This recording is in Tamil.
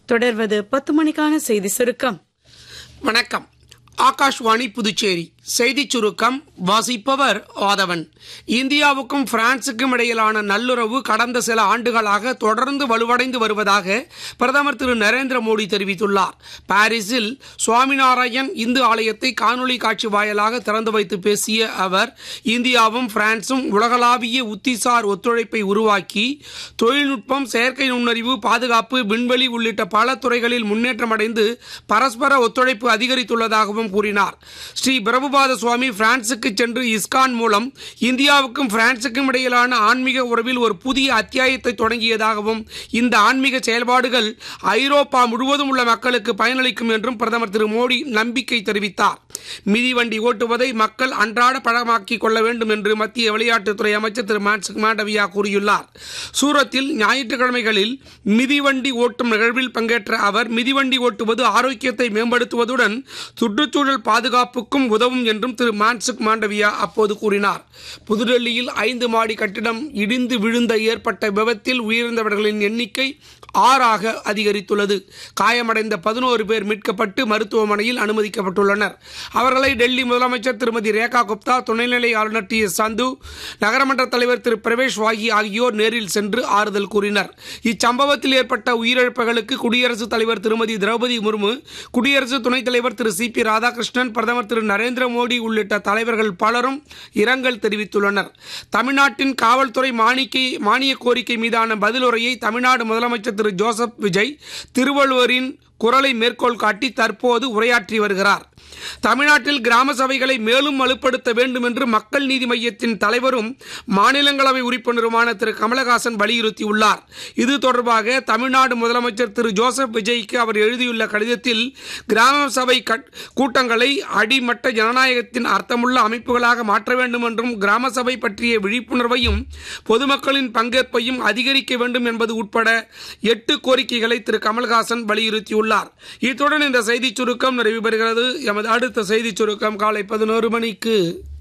தொடர்வது பத்து மணிக்கான செய்தி சுருக்கம் வணக்கம் ஆகாஷ்வாணி புதுச்சேரி செய்திச் சுருக்கம் வாசிப்பவர் ஆதவன் இந்தியாவுக்கும் பிரான்சுக்கும் இடையிலான நல்லுறவு கடந்த சில ஆண்டுகளாக தொடர்ந்து வலுவடைந்து வருவதாக பிரதமர் திரு நரேந்திர மோடி தெரிவித்துள்ளார் பாரிஸில் சுவாமிநாராயண் இந்து ஆலயத்தை காணொலி காட்சி வாயிலாக திறந்து வைத்து பேசிய அவர் இந்தியாவும் பிரான்சும் உலகளாவிய உத்திசார் ஒத்துழைப்பை உருவாக்கி தொழில்நுட்பம் செயற்கை நுண்ணறிவு பாதுகாப்பு விண்வெளி உள்ளிட்ட பல துறைகளில் முன்னேற்றமடைந்து பரஸ்பர ஒத்துழைப்பு அதிகரித்துள்ளதாகவும் கூறினார் ஸ்ரீ பிரபுபாத சுவாமி பிரான்சுக்கு சென்று இஸ்கான் மூலம் இந்தியாவுக்கும் பிரான்சுக்கும் இடையிலான ஆன்மீக உறவில் ஒரு புதிய அத்தியாயத்தை தொடங்கியதாகவும் இந்த ஆன்மீக செயல்பாடுகள் ஐரோப்பா முழுவதும் உள்ள மக்களுக்கு பயனளிக்கும் என்றும் பிரதமர் திரு மோடி நம்பிக்கை தெரிவித்தார் மிதிவண்டி ஓட்டுவதை மக்கள் அன்றாட பழமாக்கிக் கொள்ள வேண்டும் என்று மத்திய விளையாட்டுத்துறை அமைச்சர் திரு மான்சுக் மாண்டவியா கூறியுள்ளார் சூரத்தில் ஞாயிற்றுக்கிழமைகளில் மிதிவண்டி ஓட்டும் நிகழ்வில் பங்கேற்ற அவர் மிதிவண்டி ஓட்டுவது ஆரோக்கியத்தை மேம்படுத்துவதுடன் சுற்றுச்சூழல் பாதுகாப்புக்கும் உதவும் என்றும் திரு மான்சுக் மாண்டவியா அப்போது கூறினார் புதுடெல்லியில் ஐந்து மாடி கட்டிடம் இடிந்து விழுந்த ஏற்பட்ட விபத்தில் உயிரிழந்தவர்களின் எண்ணிக்கை ஆறாக அதிகரித்துள்ளது காயமடைந்த பதினோரு பேர் மீட்கப்பட்டு மருத்துவமனையில் அனுமதிக்கப்பட்டுள்ளனர் அவர்களை டெல்லி முதலமைச்சர் திருமதி ரேகா குப்தா துணைநிலை ஆளுநர் டி எஸ் சந்து நகரமன்ற தலைவர் திரு பிரவேஷ் வாகி ஆகியோர் நேரில் சென்று ஆறுதல் கூறினர் இச்சம்பவத்தில் ஏற்பட்ட உயிரிழப்புகளுக்கு குடியரசுத் தலைவர் திருமதி திரௌபதி முர்மு குடியரசு துணைத் தலைவர் திரு சி பி ராதாகிருஷ்ணன் பிரதமர் திரு நரேந்திர மோடி உள்ளிட்ட தலைவர்கள் பலரும் இரங்கல் தெரிவித்துள்ளனர் தமிழ்நாட்டின் காவல்துறை மானிக்கை மானிய கோரிக்கை மீதான பதிலுரையை தமிழ்நாடு முதலமைச்சர் திரு ஜோசப் விஜய் திருவள்ளுவரின் குரலை மேற்கோள் காட்டி தற்போது உரையாற்றி வருகிறார் தமிழ்நாட்டில் கிராம சபைகளை மேலும் வலுப்படுத்த வேண்டும் என்று மக்கள் நீதி மையத்தின் தலைவரும் மாநிலங்களவை உறுப்பினருமான திரு கமலஹாசன் வலியுறுத்தியுள்ளார் இது தொடர்பாக தமிழ்நாடு முதலமைச்சர் திரு ஜோசப் விஜய்க்கு அவர் எழுதியுள்ள கடிதத்தில் கிராம சபை கூட்டங்களை அடிமட்ட ஜனநாயகத்தின் அர்த்தமுள்ள அமைப்புகளாக மாற்ற வேண்டும் என்றும் கிராம சபை பற்றிய விழிப்புணர்வையும் பொதுமக்களின் பங்கேற்பையும் அதிகரிக்க வேண்டும் என்பது உட்பட எட்டு கோரிக்கைகளை திரு கமல்ஹாசன் வலியுறுத்தியுள்ளார் இத்துடன் இந்த செய்திச் சுருக்கம் நிறைவு பெறுகிறது எமது அடுத்த செய்திச் சுருக்கம் காலை பதினோரு மணிக்கு